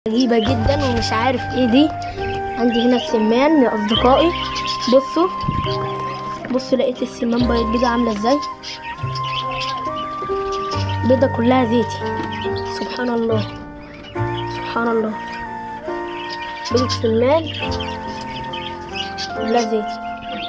غريبة جدا ومش عارف ايه دي عندي هنا السمان يا اصدقائي بصوا بصوا لقيت السمان بيض بيضة عاملة ازاي بيضة كلها زيتي سبحان الله سبحان الله بيضة سمان كلها زيتي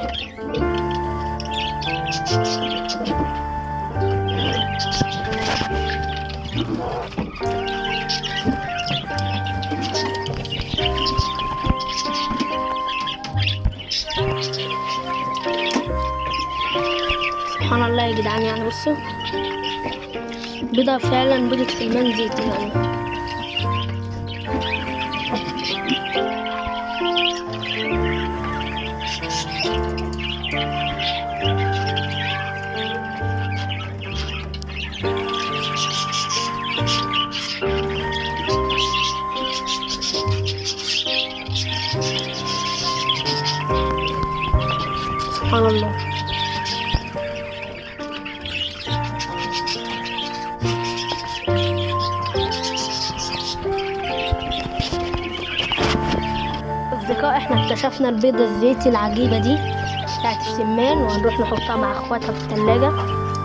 سبحان الله يا جدعان يعني بصوا بيضة فعلا بيضة سلمان زيتي يعني سبحان الله أصدقاء احنا اكتشفنا البيضة الزيتي العجيبة دي بتاعت السمان وهنروح نحطها مع اخواتها في التلاجة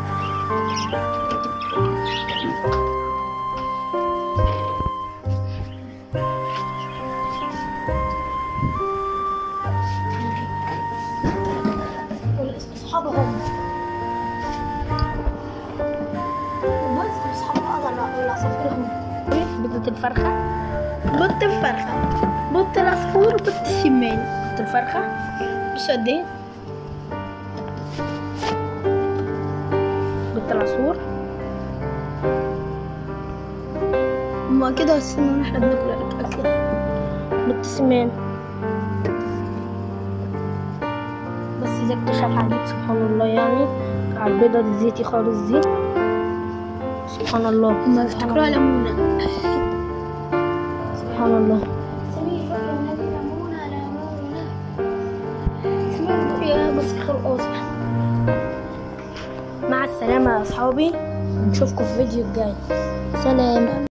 اصحابهم بس اصحاب العصافير هم بيضة الفرخة بط الفرخة بط العصفور بط السمان بيضة الفرخة بص قد ايه بيضة العصفور هما كده السمان احنا بناكل اكل بيضة السمان بس ده اكتشاف عجيب سبحان الله يعني على البيضة الزيتي خالص دي سبحان الله هما سبحان بيفتكروها الله ليمونة سبحان الله فيها بس خرقوصة مع السلامة يا أصحابي نشوفكم في الفيديو الجاي سلام